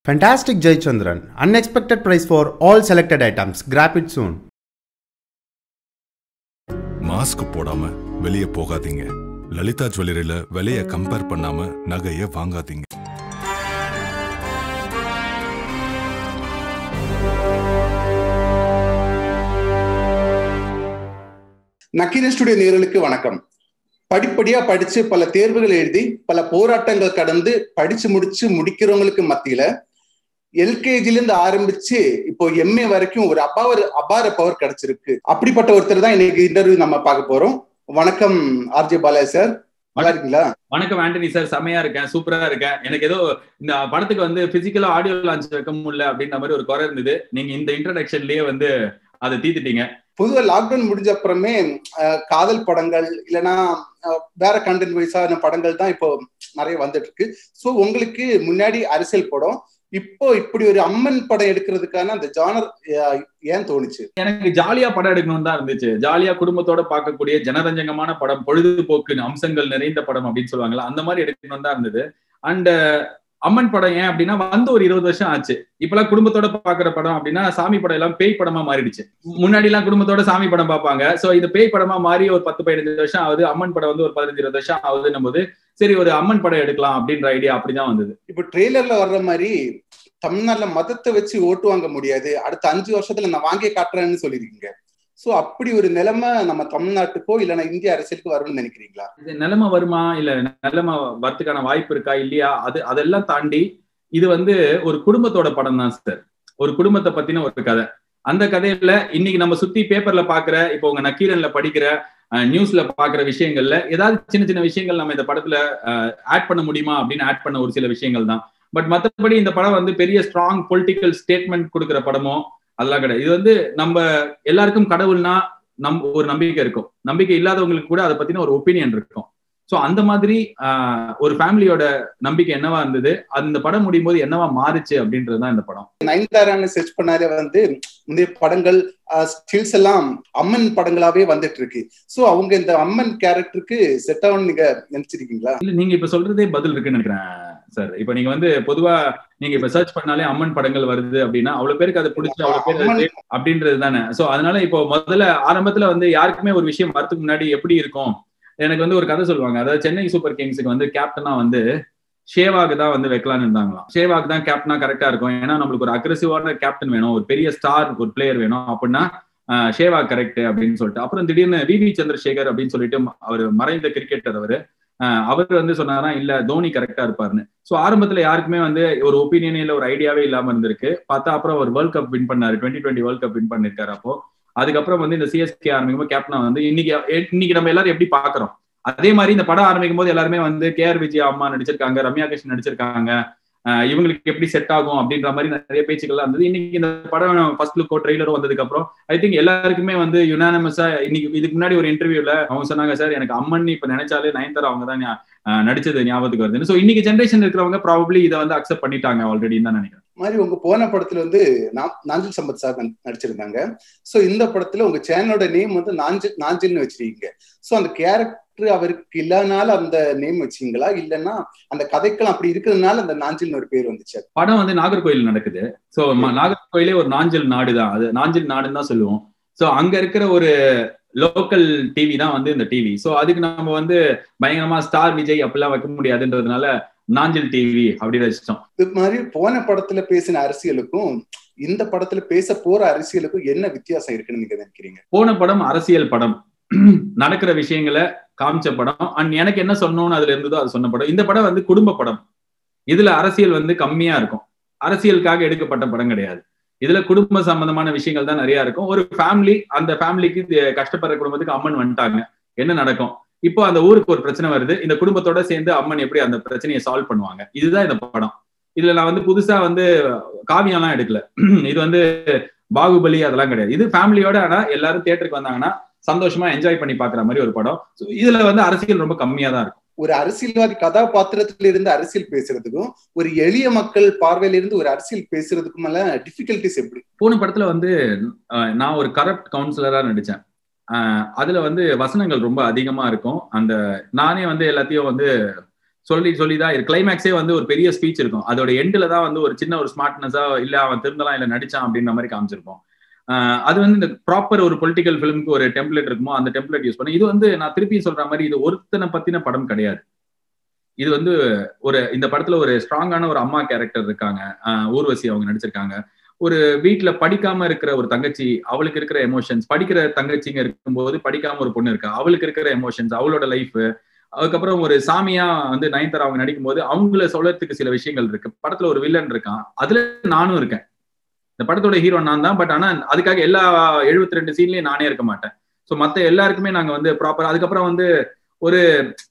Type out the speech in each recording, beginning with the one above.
Fantastic Jaychandran. Unexpected price for all selected items. Grab it soon. Mask போடாம வெளிய போகாதீங்க லலிதா ஜுவல்லரியில விலைய கம்பேர் பண்ணாம நகைய வாங்காதீங்க நக்கீரன் ஸ்டுடியோ நேயர்களுக்கு வணக்கம் படிப்படியா படிச்சு பல தேர்வுகள் எழுதி பல போராட்டங்கள் கடந்து படிச்சு முடிச்சு முடிக்கிறவங்களுக்கு மத்தியில எல்கேஜில இருந்து ஆரம்பிச்சு இப்போ எம்ஏ வரைக்கும் ஒரு அபார அபார பவர் கிடைச்சிருக்கு அப்படிப்பட்ட ஒருத்தர் தான் இன்னைக்கு இன்டர்வியூ நம்ம பார்க்க போறோம் வணக்கம் ஆர்ஜே பாலாஜி சார் நல்லா இருக்கீங்களா வணக்கம் ஆண்டனி சார் செமையா இருக்கேன் சூப்பரா இருக்கேன் எனக்கு ஏதோ இந்த படத்துக்கு வந்து பிசிக்கலா ஆடியோ லான்ச் வைக்க முடியல அப்படின்ற மாதிரி ஒரு குறை இருந்தது நீங்க இந்த இன்ட்ரடக்ஷன்லயே வந்து அதை தீத்துட்டீங்க பொதுவா லாக்டவுன் முடிஞ்ச அப்புறமே அஹ், காதல் படங்கள் இல்லைன்னா அஹ், வேற கண்டென்ட் வைஸான படங்கள் தான் இப்போ நிறைய வந்துட்டு இருக்கு ஸோ உங்களுக்கு முன்னாடி அரசியல் படம் இப்போ இப்படி ஒரு அம்மன் படம் எடுக்கிறதுக்கான அந்த ஜானர் ஏன் தோணுச்சு எனக்கு ஜாலியா படம் எடுக்கணும்னு தான் இருந்துச்சு ஜாலியா குடும்பத்தோட பார்க்கக்கூடிய ஜனரஞ்சகமான படம் பொழுதுபோக்கு அம்சங்கள் நிறைந்த படம் அப்படின்னு சொல்லுவாங்கல்ல அந்த மாதிரி எடுக்கணும் தான் இருந்தது அண்ட் அம்மன் படம் ஏன் அப்படின்னா வந்து ஒரு இருபது வருஷம் ஆச்சு இப்பெல்லாம் குடும்பத்தோட பாக்குற படம் அப்படின்னா சாமி படம் எல்லாம் பேய் படமா மாறிடுச்சு முன்னாடி எல்லாம் குடும்பத்தோட சாமி படம் பார்ப்பாங்க சோ இது பேய் படமா மாறி ஒரு பத்து பதினஞ்சு வருஷம் ஆகுது அம்மன் படம் வந்து ஒரு பதினஞ்சு இருபது வருஷம் ஆகுதுன்னும் போது சரி ஒரு அம்மன் படம் எடுக்கலாம் அப்படின்ற ஐடியா அப்படிதான் வந்தது இப்போ ட்ரெய்லர்ல வர்ற மாதிரி தமிழ்நாட்டுல மதத்தை வச்சு ஓட்டு வாங்க முடியாது அடுத்த அஞ்சு வருஷத்துல நான் வாங்கி காட்டுறேன்னு சொல்லியிருக்கீங்க சோ அப்படி ஒரு நிலைமை நம்ம தமிழ்நாட்டுக்கோ இல்லைன்னா இந்திய அரசியலுக்கு வரும்னு நினைக்கிறீங்களா இது நிலைமை வருமா இல்ல நிலைமை வரத்துக்கான வாய்ப்பு இருக்கா இல்லையா அது அதெல்லாம் தாண்டி இது வந்து ஒரு குடும்பத்தோட படம் தான் சார் ஒரு குடும்பத்தை பத்தின ஒரு கதை அந்த கதையில இன்னைக்கு நம்ம சுத்தி பேப்பர்ல பாக்குற இப்போ உங்க நக்கீரன்ல படிக்கிற நியூஸ்ல பாக்குற விஷயங்கள்ல ஏதாவது சின்ன சின்ன விஷயங்கள் நம்ம இந்த படத்துல ஆட் பண்ண முடியுமா அப்படின்னு ஆட் பண்ண ஒரு சில விஷயங்கள் தான் பட் மத்தபடி இந்த படம் வந்து பெரிய ஸ்ட்ராங் பொலிட்டிக்கல் ஸ்டேட்மெண்ட் கொடுக்குற படமோ அதெல்லாம் கிடையாது இது வந்து நம்ம எல்லாருக்கும் கடவுள்னா நம் ஒரு நம்பிக்கை இருக்கும் நம்பிக்கை இல்லாதவங்களுக்கு கூட அதை பத்தின ஒரு ஒப்பீனியன் இருக்கும் ஸோ அந்த மாதிரி ஆஹ், ஒரு ஃபேமிலியோட நம்பிக்கை என்னவா இருந்தது அந்த படம் முடியும் போது என்னவா மாறுச்சு அப்படின்றது தான் இந்த படம் நயன்தாரான்னு சர்ச் பண்ணாலே வந்து முந்தைய படங்கள் ஸ்டில்ஸ் எல்லாம் அம்மன் படங்களாவே வந்துட்டு இருக்கு சோ அவங்க இந்த அம்மன் கேரக்டருக்கு செட் ஆகும் நீங்க நினைச்சிருக்கீங்களா இல்ல நீங்க இப்ப சொல்றதே பதில் இருக்குன்னு நினைக்கிறேன் சார் இப்ப நீங்க வந்து பொதுவா நீங்க இப்ப சர்ச் பண்ணாலே அம்மன் படங்கள் வருது அப்படின்னா அவ்வளவு பேருக்கு அது பிடிச்சி அவ்வளவு பேர் அது அம்மன் அப்படின்றது தானே சோ அதனால இப்போ முதல்ல ஆரம்பத்துல வந்து யாருக்குமே ஒரு விஷயம் வரதுக்கு முன்னாடி எப்படி இருக்கும் எனக்கு வந்து ஒரு கதை சொல்லுவாங்க அதாவது சென்னை சூப்பர் கிங்ஸுக்கு வந்து கேப்டனா வந்து ஷேவாக் தான் வந்து வைக்கலாம்னு இருந்தாங்களாம் ஷேவாக் தான் கேப்டனா கரெக்டா இருக்கும் ஏன்னா நம்மளுக்கு ஒரு அக்ரெசிவான கேப்டன் வேணும் ஒரு பெரிய ஸ்டார் ஒரு பிளேயர் வேணும் அப்படின்னா ஆஹ், ஷேவாக் கரெக்ட் அப்படின்னு சொல்லிட்டு அப்புறம் திடீர்னு வி வி சந்திரசேகர் அப்படின்னு சொல்லிட்டு அவர் மறைந்த கிரிக்கெட்டர் அவரு ஆஹ், அவர் வந்து சொன்னாரா இல்ல தோனி கரெக்டா இருப்பாருன்னு சோ ஆரம்பத்துல யாருக்குமே வந்து ஒரு ஒப்பீனியனே இல்ல ஒரு ஐடியாவே இல்லாம இருந்திருக்கு பார்த்தா அப்புறம் ஒரு வேர்ல்ட் கப் வின் பண்ணாரு twenty twenty world cup win பண்ணிருக்காரு அப்போ அதுக்கப்புறம் வந்து இந்த சிஎஸ்கே ஆரம்பிக்கும் கேப்டனா வந்து இன்னைக்கு இன்னைக்கு நம்ம எல்லாரும் எப்படி பாக்குறோம் அதே மாதிரி இந்த படம் ஆரம்பிக்கும் போது எல்லாருமே வந்து கே ஆர் விஜயா அம்மா நடிச்சிருக்காங்க ரம்யா கிருஷ்ணன் நடிச்சிருக்காங்க ஆஹ் இவங்களுக்கு எப்படி செட் ஆகும் அப்படின்ற மாதிரி நிறைய பேச்சுக்கள்லாம் இருந்தது இன்னைக்கு இந்த படம் ஃபர்ஸ்ட் லுக்கோ ட்ரெய்லரோ வந்ததுக்கு அப்புறம் ஐ திங்க் எல்லாருக்குமே வந்து யுனானமஸா இன்னைக்கு இதுக்கு முன்னாடி ஒரு இன்டர்வியூல அவங்க சொன்னாங்க சார் எனக்கு அம்மன் இப்ப நினைச்சாலே நயன்தாரா அவங்க தான் ஞா- ஆஹ் நடிச்சது ஞாபகத்துக்கு வருதுன்னு சோ இன்னைக்கு ஜென்ரேஷன் இருக்கிறவங்க ப்ராபப்ளி இதை வந்து அக்செப்ட் பண்ணிட்டாங்க ஆல்ரெடின்னு தான் நினைக்கிறேன் மாதிரி உங்க போன படத்துல வந்து நா- நாஞ்சில் சம்பத் சார் நடி- நடிச்சிருந்தாங்க சோ இந்த படத்துல உங்க சேனலோட நேம் வந்து நாஞ்சில் நாஞ்சில்னு வச்சிருக்கீங்க சோ அந்த கேரக்டர் அவருக்கு இல்லாதனால அந்த நேம் வச்சீங்களா இல்லைன்னா அந்த கதைக்கெல்லாம் அப்படி இருக்கிறதுனால அந்த நாஞ்சில்னு ஒரு பேர் வந்துச்சு படம் வந்து நாகர்கோயில் நடக்குது சோ நாகர்கோயிலே ஒரு நாஞ்சல் நாடு தான் அது நாஞ்சல் நாடுன்னு தான் சொல்லுவோம் சோ அங்க இருக்கிற ஒரு லோக்கல் டிவி தான் வந்து இந்த டிவி சோ அதுக்கு நம்ம வந்து பயங்கரமா ஸ்டார் விஜய் அப்படிலாம் வைக்க முடியாதுன்றதுனால நாஞ்சல் டிவி அப்படின்னு வச்சிட்டோம் இது மாதிரி போன படத்துல பேசின அரசியலுக்கும் இந்த படத்துல பேச போற அரசியலுக்கும் என்ன வித்தியாசம் இருக்குன்னு நீங்க நினைக்கிறீங்க போன படம் அரசியல் படம் நடக்கிற விஷயங்களை காமிச்ச படம் அண்ட் எனக்கு என்ன சொன்னோன்னு அதுல இருந்ததோ அது சொன்ன படம் இந்த படம் வந்து குடும்ப படம் இதுல அரசியல் வந்து கம்மியா இருக்கும் அரசியலுக்காக எடுக்கப்பட்ட படம் கிடையாது இதுல குடும்ப சம்பந்தமான விஷயங்கள் தான் நிறைய இருக்கும் ஒரு ஃபேமிலி அந்த ஃபேமிலிக்கு கஷ்டப்படுற குடும்பத்துக்கு அம்மன் வந்துட்டாங்க என்ன நடக்கும் இப்போ அந்த ஊருக்கு ஒரு பிரச்சனை வருது இந்த குடும்பத்தோட சேர்ந்து அம்மன் எப்படி அந்த பிரச்சனையை சால்வ் பண்ணுவாங்க இதுதான் இந்த படம் இதுல நான் வந்து புதுசா வந்து காவியம்லாம் எடுக்கல இது வந்து பாகுபலி அதெல்லாம் கிடையாது இது ஃபேமிலியோட ஆனா எல்லாரும் தியேட்டருக்கு வந்தாங்கன்னா சந்தோஷமா என்ஜாய் பண்ணி பாக்குற மாதிரி ஒரு படம் So, இதுல வந்து அரசியல் ரொம்ப கம்மியா தான் இருக்கும் ஒரு அரசியல்வாதி கதாபாத்திரத்துல இருந்து அரசியல் பேசுறதுக்கும் ஒரு எளிய மக்கள் பார்வையில இருந்து ஒரு அரசியல் பேசுறதுக்கும் எல்லாம் டிஃபிகல்டிஸ் எப்படி போன படத்துல வந்து அஹ், நான் ஒரு கரப்ட் கவுன்சிலரா நடிச்சேன் அஹ், அதுல வந்து வசனங்கள் ரொம்ப அதிகமா இருக்கும் அந்த நானே வந்து எல்லாத்தையும் வந்து சொல்லி சொல்லி தான் கிளைமேக்ஸே வந்து ஒரு பெரிய ஸ்பீச் இருக்கும் அதோட எண்டில் தான் வந்து ஒரு சின்ன ஒரு ஸ்மார்ட்னஸா இல்ல அவன் திருந்தலாம் இல்ல நடிச்சான் அப்படின்ற மாதிரி காமிச்சிருப்போம் ஆஹ் அது வந்து இந்த ப்ராப்பர் ஒரு பொலிட்டிக்கல் ஃபிலிம்க்கு ஒரு டெம்ப்ளேட் இருக்குமோ அந்த டெம்ப்ளேட் யூஸ் பண்ணி இது வந்து நான் திருப்பி சொல்ற மாதிரி இது ஒருத்தனை பத்தின படம் கிடையாது இது வந்து ஒரு இந்த படத்துல ஒரு ஸ்ட்ராங்கான ஒரு அம்மா கேரக்டர் இருக்காங்க ஆஹ் ஊர்வசி அவங்க நடிச்சிருக்காங்க ஒரு வீட்டுல படிக்காம இருக்கிற ஒரு தங்கச்சி அவளுக்கு இருக்கிற எமோஷன்ஸ் படிக்கிற தங்கச்சிங்க இருக்கும்போது படிக்காம ஒரு பொண்ணு இருக்கா அவளுக்கு இருக்கிற எமோஷன்ஸ் அவளோட லைஃப் அதுக்கப்புறம் ஒரு சாமியா வந்து நயன்தாரா அவங்க நடிக்கும் போது அவங்கள சொல்றதுக்கு சில விஷயங்கள் இருக்கு படத்துல ஒரு வில்லன் இருக்கான் அதுல நானும் இருக்கேன் இந்த படத்தோட ஹீரோ நான் தான் பட் ஆனா அதுக்காக எல்லா எழுபத்தி ரெண்டு சீன்லயும் நானே இருக்க மாட்டேன் ஸோ மத்த எல்லாருக்குமே நாங்க வந்து ப்ராப்பர் அதுக்கப்புறம் வந்து ஒரு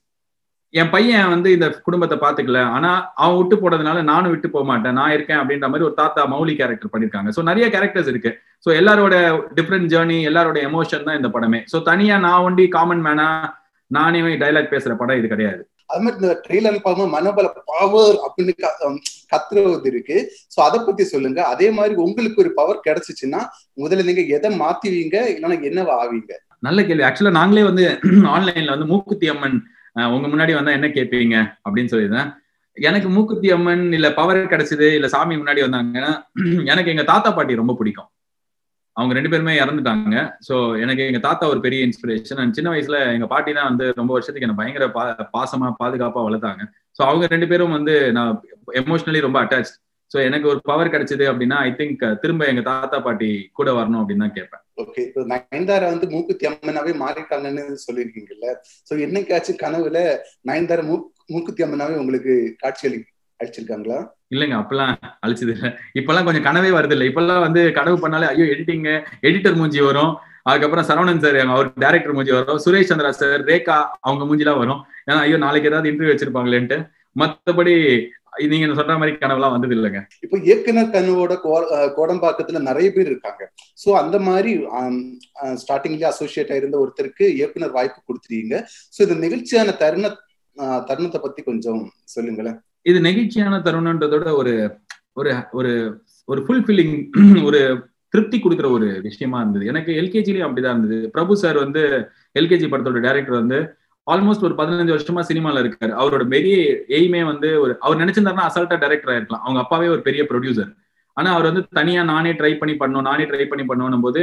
என் பையன் வந்து இந்த குடும்பத்தை பாத்துக்கல ஆனா அவன் விட்டு போனதுனால நானும் விட்டு போக மாட்டேன் நான் இருக்கேன் அப்படின்ற மாதிரி ஒரு தாத்தா மௌலி கேரக்டர் பண்ணிருக்காங்க ஸோ நிறைய கேரக்டர்ஸ் இருக்கு ஸோ எல்லாரோட டிஃப்ரெண்ட் ஜேர்னி எல்லாரோட எமோஷன் தான் இந்த படமே ஸோ தனியா நான் ஒண்டி காமன் மேனா நானே டைலாக் பேசுற படம் இது கிடையாது அது மாதிரி இந்த ட்ரெய்லர் பார்க்கும்போது மனபல பவர் அப்படின்னு கத்துறது இருக்கு சோ அதை பத்தி சொல்லுங்க அதே மாதிரி உங்களுக்கு ஒரு பவர் கிடைச்சிச்சுன்னா முதல்ல நீங்க எதை மாத்துவீங்க இல்லைன்னா என்னவா ஆவீங்க நல்ல கேள்வி ஆக்சுவலா நாங்களே வந்து ஆன்லைன்ல வந்து மூக்குத்தி அம்மன் உங்க முன்னாடி வந்தா என்ன கேட்பீங்க அப்படின்னு சொல்லியிருந்தேன் எனக்கு மூக்குத்தி அம்மன் இல்ல பவர் கிடைச்சது இல்ல சாமி முன்னாடி வந்தாங்கன்னா எனக்கு எங்க தாத்தா பாட்டி ரொம்ப பிடிக்கும் அவங்க ரெண்டு பேருமே இறந்துட்டாங்க ஸோ எனக்கு எங்க தாத்தா ஒரு பெரிய இன்ஸ்பிரேஷன் அண்ட் சின்ன வயசுல எங்க பாட்டி தான் வந்து ரொம்ப வருஷத்துக்கு என்ன பயங்கர பா பாசமா பாதுகாப்பா வளர்த்தாங்க ஸோ அவங்க ரெண்டு பேரும் வந்து நான் எமோஷனலி ரொம்ப அட்டாச் ஸோ எனக்கு ஒரு பவர் கிடைச்சது அப்படின்னா ஐ திங்க் திரும்ப எங்க தாத்தா பாட்டி கூட வரணும் அப்படின்னு தான் கேட்பேன் ஓகே இப்போ நயன்தாரா வந்து மூக்குத்தி அம்மனாவே மாறிட்டாங்கன்னு சொல்லியிருக்கீங்கல்ல சோ என்னைக்காச்சும் கனவுல நயன்தாரா மூ மூக்குத்தி அம்மனாவே உங்களுக்கு காட்சி அளி அழிச்சிருக்காங்களா இல்லைங்க அப்பெல்லாம் அழிச்சது இல்லை இப்பெல்லாம் கொஞ்சம் கனவே வருது இல்லை இப்பெல்லாம் வந்து கனவு பண்ணாலே ஐயோ எடிட்டிங் எடிட்டர் மூஞ்சி வரும் அதுக்கப்புறம் சரவணன் சார் அவர் டேரக்டர் மூஞ்சி வரும் சுரேஷ் சந்திரா சார் ரேகா அவங்க மூஞ்சிலாம் வரும் ஏன்னா ஐயோ நாளைக்கு ஏதாவது இன்டர்வியூ வச்சிருப்பாங்களேன்ட்டு மத்தபடி நீங்க சொல்ற மாதிரி கனவுலாம் வந்தது இல்லைங்க இப்போ இயக்குனர் கனவோட கோடம்பாக்கத்துல நிறைய பேர் இருக்காங்க சோ அந்த மாதிரி ஸ்டார்டிங்ல அசோசியேட் ஆயிருந்த ஒருத்தருக்கு இயக்குனர் வாய்ப்பு கொடுத்துருக்கீங்க சோ இந்த நிகழ்ச்சியான தருண தருணத்தை பத்தி கொஞ்சம் சொல்லுங்களேன் இது நெகிழ்ச்சியான தருணன்றதோட ஒரு ஒரு ஒரு ஒரு ஃபுல்ஃபில்லிங் ஒரு திருப்தி கொடுக்குற ஒரு விஷயமா இருந்தது எனக்கு எல்கேஜிலயும் அப்படிதான் இருந்தது பிரபு சார் வந்து எல்கேஜி படத்தோட டைரக்டர் வந்து ஆல்மோஸ்ட் ஒரு பதினஞ்சு வருஷமா சினிமால இருக்காரு அவரோட பெரிய எய்மே வந்து ஒரு அவர் நினைச்சிருந்தாருன்னா அசால்ட்டா டைரக்டர் ஆயிருக்கலாம் அவங்க அப்பாவே ஒரு பெரிய ப்ரொடியூசர் ஆனா அவர் வந்து தனியா நானே ட்ரை பண்ணி பண்ணோம் நானே ட்ரை பண்ணி பண்ணணும் போது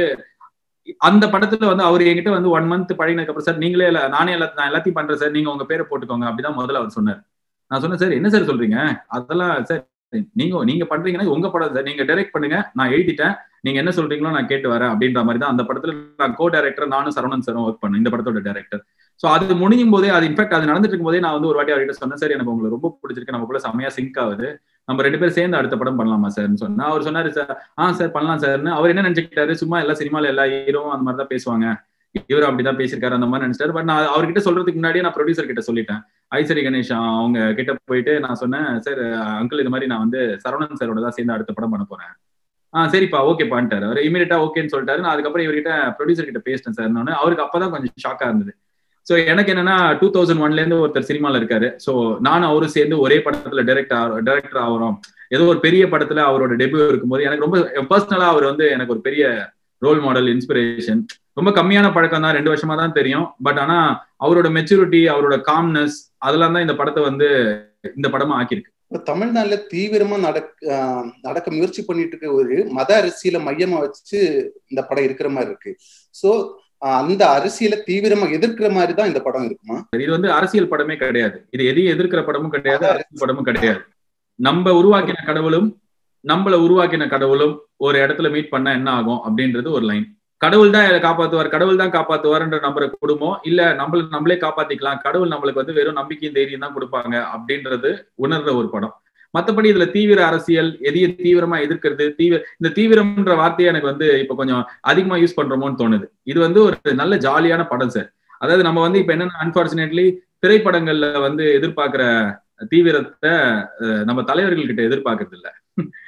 அந்த படத்துல வந்து அவர் என்கிட்ட வந்து ஒன் மந்த் பழகினதுக்கு அப்புறம் சார் நீங்களே இல்ல நானே எல்லாத்தையும் நான் எல்லாத்தையும் பண்றேன் சார் நீங்க உங்க பேரை போட்டுக்கோங்க அப்படிதான் முதல்ல அவர் சொன்னார் நான் சொன்னேன் சார் என்ன சார் சொல்றீங்க அதெல்லாம் சார் நீங்க நீங்க பண்றீங்கன்னா உங்க படம் சார் நீங்க டைரக்ட் பண்ணுங்க நான் எழுதிட்டேன் நீங்க என்ன சொல்றீங்களோ நான் கேட்டு வரேன் அப்படின்ற மாதிரி தான் அந்த படத்துல நான் கோ டைரக்டர் நானும் சரவணன் சாரும் ஒர்க் பண்ணேன் இந்த படத்தோட டைரக்டர் ஸோ அது முடியும் போதே அது இன்ஃபேக்ட் அது நடந்துட்டு இருக்கும் போதே நான் வந்து ஒரு வாட்டி அவர்கிட்ட சொன்னேன் சார் எனக்கு உங்களுக்கு ரொம்ப பிடிச்சிருக்கு நம்ம கூட செமையா சிங்க் ஆகுது நம்ம ரெண்டு பேரும் சேர்ந்து அடுத்த படம் பண்ணலாமா சார்னு சொன்னா அவர் சொன்னாரு சார் ஆ சார் பண்ணலாம் சார்னு அவர் என்ன நினைச்சுக்கிட்டாரு சும்மா எல்லா சினிமால எல்லா ஹீரோவும் அந்த மாதிரி தான் பேசுவாங்க இவரும் அப்படிதான் பேசியிருக்காரு அந்த மாதிரி நினைச்சிட்டாரு பட் நான் அவர்கிட்ட சொல்றதுக்கு முன்னாடியே நான் ப்ரொடியூசர் கிட்ட சொல்லிட்டேன் ஐசரி கணேஷ் அவங்க கிட்ட போயிட்டு நான் சொன்னேன் சார் அங்கிள் இது மாதிரி நான் வந்து சரவணன் சாரோட தான் சேர்ந்து அடுத்த படம் பண்ண போறேன் ஆ சரிப்பா ஓகேப்பான்ட்டாரு அவர் இமீடியட்டா ஓகேன்னு சொல்லிட்டாரு நான் அதுக்கப்புறம் இவர்கிட்ட ப்ரொடியூசர் கிட்ட பேசிட்டேன் சார் அவருக்கு அப்பதான் கொஞ்சம் ஷாக்கா இருந்தது ஸோ எனக்கு என்னன்னா டூ தௌசண்ட் ஒன்ல இருந்து ஒருத்தர் சினிமால இருக்காரு ஸோ நானும் அவரும் சேர்ந்து ஒரே படத்துல டைரக்ட் டைரக்டர் ஆகிறோம் ஏதோ ஒரு பெரிய படத்துல அவரோட டெபியூ இருக்கும்போது எனக்கு ரொம்ப பர்சனலா அவர் வந்து எனக்கு ஒரு பெரிய ரோல் மாடல் இன்ஸ்பிரேஷன் ரொம்ப கம்மியான பழக்கம் தான் ரெண்டு வருஷமா தான் தெரியும் பட் ஆனா அவரோட மெச்சூரிட்டி அவரோட காம்னஸ் அதெல்லாம் தான் இந்த படத்தை வந்து இந்த படமா ஆக்கியிருக்கு இப்ப தமிழ்நாட்டுல தீவிரமா நடக்க நடக்க முயற்சி பண்ணிட்டு இருக்க ஒரு மத அரசியல மையமா வச்சு இந்த படம் இருக்கிற மாதிரி இருக்கு சோ அந்த அரசியலை தீவிரமா எதிர்க்கிற மாதிரி தான் இந்த படம் இருக்குமா இது வந்து அரசியல் படமே கிடையாது இது எதையும் எதிர்க்கிற படமும் கிடையாது அரசியல் படமும் கிடையாது நம்ம உருவாக்கின கடவுளும் நம்மள உருவாக்கின கடவுளும் ஒரு இடத்துல மீட் பண்ணா என்ன ஆகும் அப்படின்றது ஒரு லைன் கடவுள் தான் காப்பாத்துவார் கடவுள் தான் காப்பாத்துவார்ன்ற நம்புற குடும்பம் இல்ல நம்மள நம்மளே காப்பாத்திக்கலாம் கடவுள் நம்மளுக்கு வந்து வெறும் நம்பிக்கையும் தைரியம் தான் கொடுப்பாங்க அப்படின்றது உணர்ற ஒரு படம் மத்தபடி இதுல தீவிர அரசியல் எதையும் தீவிரமா எதிர்க்கிறது தீவிர இந்த தீவிரம்ன்ற வார்த்தையை எனக்கு வந்து இப்ப கொஞ்சம் அதிகமா யூஸ் பண்றோமோன்னு தோணுது இது வந்து ஒரு நல்ல ஜாலியான படம் சார் அதாவது நம்ம வந்து இப்ப என்னன்னா அன்பார்ச்சுனேட்லி திரைப்படங்கள்ல வந்து எதிர்பார்க்கிற தீவிரத்தை நம்ம தலைவர்கள் கிட்ட எதிர்பார்க்கறது இல்ல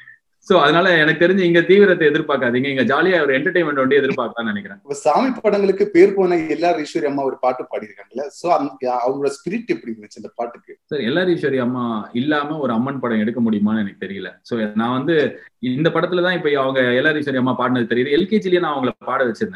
சோ அதனால எனக்கு தெரிஞ்சு இங்க தீவிரத்தை எதிர்பார்க்காதீங்க இங்க ஜாலியா ஒரு என்டர்டைன்மெண்ட் வந்து எதிர்பார்க்கலாம்னு நினைக்கிறேன் சாமி படங்களுக்கு பேர் போன எல்லார் ஈஸ்வரி அம்மா ஒரு பாட்டு பாடியிருக்காங்கல்ல சோ அவங்களோட ஸ்பிரிட் எப்படி இருந்துச்சு அந்த பாட்டுக்கு சார் எல்லார் ஈஸ்வரி அம்மா இல்லாம ஒரு அம்மன் படம் எடுக்க முடியுமான்னு எனக்கு தெரியல சோ நான் வந்து இந்த படத்துல தான் இப்ப அவங்க எல்லார் ஈஸ்வரி அம்மா பாடினது தெரியுது எல்கேஜிலேயே நான் அவங்கள பாட வச்சிருந்தேன்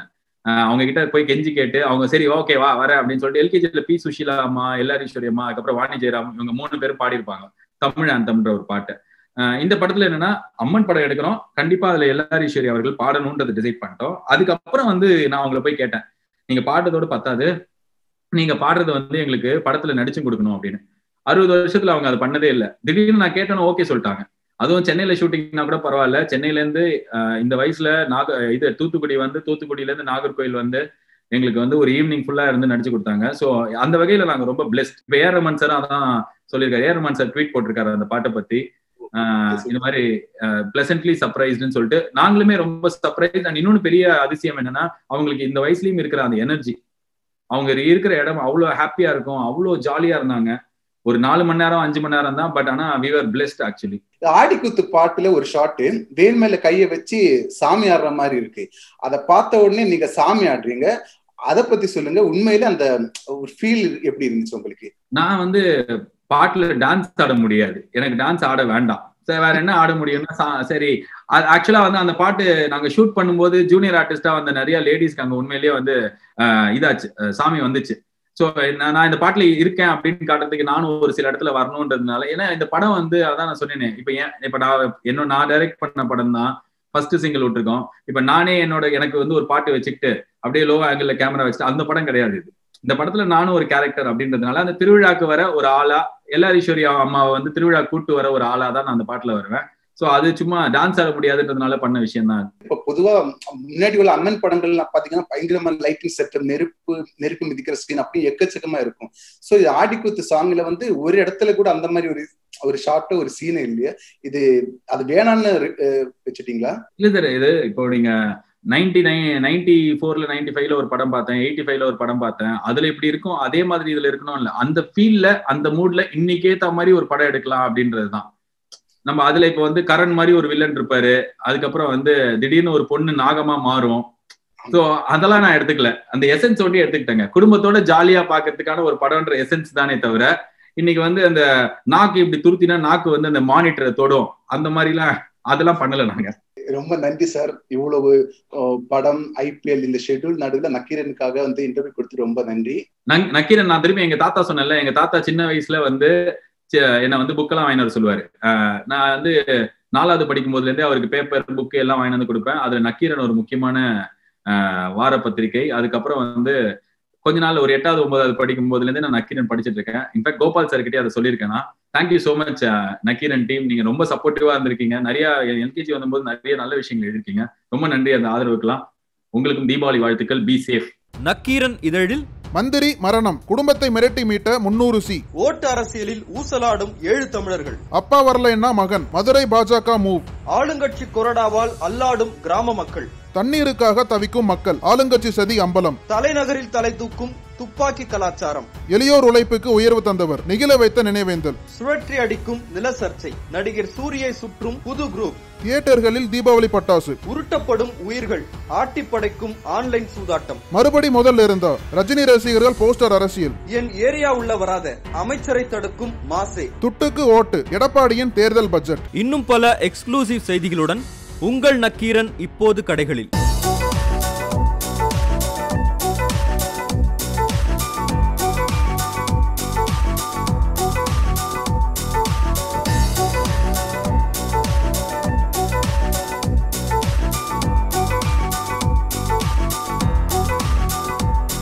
ஆஹ் அவங்க கிட்ட போய் கெஞ்சி கேட்டு அவங்க சரி ஓகே வா வரேன் அப்படின்னு சொல்லிட்டு எல்கேஜில பி சுஷீலா அம்மா எல்லாரீஸ்வரி அம்மா அதுக்கப்புறம் வாணி ஜெயராம் இவங்க மூணு பேரும் பாடியிருப்பாங்க தமிழ் அந்தம்ன்ற ஒரு பாட்டு ஆஹ் இந்த படத்துல என்னன்னா அம்மன் படம் எடுக்கிறோம் கண்டிப்பா அதுல எல்லாரீஸ்வரி அவர்கள் பாடணும்ன்றது டிசைட் பண்ணிட்டோம் அதுக்கப்புறம் வந்து நான் அவங்கள போய் கேட்டேன் நீங்க பாடுறதோட பத்தாது நீங்க பாடுறது வந்து எங்களுக்கு படத்துல நடிச்சு கொடுக்கணும் அப்படின்னு அறுபது வருஷத்துல அவங்க அதை பண்ணதே இல்லை திடீர்னு நான் கேட்டேன்னு ஓகே சொல்லிட்டாங்க அதுவும் சென்னையில ஷூட்டிங்னா கூட பரவாயில்ல சென்னையில இருந்து ஆஹ் இந்த வயசுல நாக இது தூத்துக்குடி வந்து தூத்துக்குடியில இருந்து நாகர்கோயில் வந்து எங்களுக்கு வந்து ஒரு ஈவினிங் ஃபுல்லா இருந்து நடிச்சு கொடுத்தாங்க சோ அந்த வகையில நாங்க ரொம்ப பிளெஸ்ட் இப்ப ஏர் ரமன் சார் அதான் சொல்லியிருக்காரு ஏர் ரமன் சார் ட்வீட் போட்டிருக்காரு அந்த பாட்டை பத்தி ஆஹ் இந்த மாதிரி பிளசன்ட்லி சர்ப்ரைஸ்டுன்னு சொல்லிட்டு நாங்களுமே ரொம்ப சர்ப்ரைஸ் அண்ட் இன்னொன்னு பெரிய அதிசயம் என்னன்னா அவங்களுக்கு இந்த வயசுலயும் இருக்கிற அந்த எனர்ஜி அவங்க இருக்கிற இடம் அவ்வளவு ஹாப்பியா இருக்கும் அவ்வளவு ஜாலியா இருந்தாங்க ஒரு நாலு மணி நேரம் அஞ்சு மணி நேரம் தான் பட் ஆனா வி ஆர் பிளெஸ்ட் ஆக்சுவலி ஆடிக்குத்து பாட்டுல ஒரு ஷாட்டு வேல் மேல கைய வச்சு சாமி ஆடுற மாதிரி இருக்கு அதை பார்த்த உடனே நீங்க சாமி ஆடுறீங்க அதை பத்தி சொல்லுங்க உண்மையில அந்த ஒரு ஃபீல் எப்படி இருந்துச்சு உங்களுக்கு நான் வந்து பாட்டுல டான்ஸ் ஆட முடியாது எனக்கு டான்ஸ் ஆட வேண்டாம் சரி வேற என்ன ஆட முடியும்னா சா- சரி ஆக்சுவலா வந்து அந்த பாட்டு நாங்க ஷூட் பண்ணும்போது ஜூனியர் ஆர்டிஸ்டா வந்த நிறைய லேடிஸ்க்கு அங்க உண்மையிலேயே வந்து ஆஹ் இதாச்சு அஹ் சாமி வந்துச்சு சோ நான் நான் இந்த பாட்டுல இருக்கேன் அப்படின்னு காட்டுறதுக்கு நானும் ஒரு சில இடத்துல வரணுன்றதுனால ஏன்னா இந்த படம் வந்து அதான் நான் சொன்னேனே இப்ப ஏன் இப்ப நான் என்ன நான் டைரக்ட் பண்ண படம் தான் ஃபர்ஸ்ட் சிங்கிள் விட்டுருக்கோம் இப்ப நானே என்னோட எனக்கு வந்து ஒரு பாட்டு வச்சுக்கிட்டு அப்படியே லோ ஆங்கிள் கேமரா வச்சுட்டு அந்த படம் கிடையாது இது இந்த படத்துல நானும் ஒரு கேரக்டர் அப்படின்றதுனால அந்த திருவிழாக்கு வர ஒரு ஆளா எல்லாரீஸ்வரி அம்மாவை வந்து திருவிழா கூட்டு வர ஒரு ஆளா தான் நான் அந்த பாட்டுல வருவேன் சோ அது சும்மா டான்ஸ் ஆட முடியாதுன்றதுனால பண்ண விஷயம் தான் இப்ப பொதுவா முன்னாடி உள்ள அண்ணன் படங்கள்லாம் பாத்தீங்கன்னா பயங்கரமான லைட்டிங் செட்டப் நெருப்பு நெருப்பு மிதிக்கிற ஸ்கிரீன் அப்படியே எக்கச்சக்கமா இருக்கும் சோ இது ஆடிக்குத்து சாங்ல வந்து ஒரு இடத்துல கூட அந்த மாதிரி ஒரு ஒரு ஷார்ட் ஒரு சீனே இல்லையா இது அது வேணான்னு அஹ், வச்சுட்டீங்களா இல்ல சார் இது இப்போ நீங்க நைன்டி நைன் நைன்டி ஃபோர்ல நைன்டி ஃபைவ்ல ஒரு படம் பார்த்தேன் எயிட்டி ஃபைவ்ல ஒரு படம் பார்த்தேன் அதுல இப்படி இருக்கும் அதே மாதிரி இதுல இருக்கணும் இல்ல அந்த ஃபீல்ல அந்த மூட்ல இன்னைக்கு ஏத்த மாதிரி ஒரு படம் எடுக்கலாம் அப்படின்றதுதான் நம்ம அதுல இப்ப வந்து கரண் மாதிரி ஒரு வில்லன் இருப்பாரு அதுக்கப்புறம் வந்து திடீர்னு ஒரு பொண்ணு நாகமா மாறும் சோ அதெல்லாம் நான் எடுத்துக்கல அந்த எசன்ஸ் ஒட்டி எடுத்துக்கிட்டேங்க குடும்பத்தோட ஜாலியா பாக்குறதுக்கான ஒரு படம்ன்ற எசன்ஸ் தானே தவிர இன்னைக்கு வந்து அந்த நாக்கு இப்படி துருத்தினா நாக்கு வந்து அந்த மானிட்டரை தொடும் அந்த மாதிரிலாம் அதெல்லாம் பண்ணல நாங்க ரொம்ப நன்றி சார் இவ்வளவு அஹ், படம் ஐபிஎல் இந்த ஷெட்யூல் நடுவுல நக்கீரனுக்காக வந்து இன்டர்வியூ கொடுத்து ரொம்ப நன்றி நங்- நக்கீரன் நான் திரும்பி எங்க தாத்தா சொன்னேன்ல எங்க தாத்தா சின்ன வயசுல வந்து சி- என்னை வந்து புக்கெல்லாம் வாங்கி வர சொல்லுவாரு ஆஹ் நான் வந்து நாலாவது படிக்கும் போதுல இருந்தே அவருக்கு பேப்பர் புக்கு எல்லாம் வாங்கி வந்து கொடுப்பேன் அதுல நக்கீரன் ஒரு முக்கியமான ஆஹ் வார பத்திரிகை அதுக்கப்புறம் வந்து கொஞ்ச நாள் ஒரு எட்டாவது ஒன்பதாவது படிக்கும் போதுல இருந்தே நான் நக்கீரன் படிச்சிட்டு இருக்கேன் இன்ஃபேக்ட் கோபால் சார் கிட்டே அதை சொல்லியிருக்கேன் நான் thank you so much Nakkeeran team நீங்க ரொம்ப சப்போர்ட்டிவா இருந்திருக்கீங்க நிறைய எல்கேஜி வந்தபோது நிறைய நல்ல விஷயங்கள் எழுதிருக்கீங்க ரொம்ப நன்றி அந்த ஆதரவுக்கெல்லாம் உங்களுக்கும் தீபாவளி வாழ்த்துக்கள் பி சேஃப் நக்கீரன் இதழில் மந்திரி மரணம் குடும்பத்தை மிரட்டி மீட்ட முன்னூறு சி ஓட்டு அரசியலில் ஊசலாடும் ஏழு தமிழர்கள் அப்பா வரலைன்னா மகன் மதுரை பாஜக மூவ் ஆளுங்கட்சி கொறடாவால் அல்லாடும் கிராம மக்கள் தண்ணீருக்காக தவிக்கும் மக்கள் ஆளுங்கட்சி சதி அம்பலம் தலைநகரில் தலை தூக்கும் துப்பாக்கி கலாச்சாரம் எளியோர் உழைப்புக்கு உயர்வு தந்தவர் நெகிழ வைத்த நினைவேந்தல் சுழற்றி அடிக்கும் நில சர்ச்சை நடிகர் சூரியை சுற்றும் புது குரூப் தியேட்டர்களில் தீபாவளி பட்டாசு உருட்டப்படும் உயிர்கள் ஆட்டி படைக்கும் ஆன்லைன் சூதாட்டம் மறுபடி முதல்ல இருந்தா ரஜினி ரசிகர்கள் போஸ்டர் அரசியல் என் ஏரியா உள்ள வராத அமைச்சரை தடுக்கும் மாசே துட்டுக்கு ஓட்டு எடப்பாடியின் தேர்தல் பட்ஜெட் இன்னும் பல எக்ஸ்க்ளூசிவ் செய்திகளுடன் உங்கள் நக்கீரன் இப்போது கடைகளில்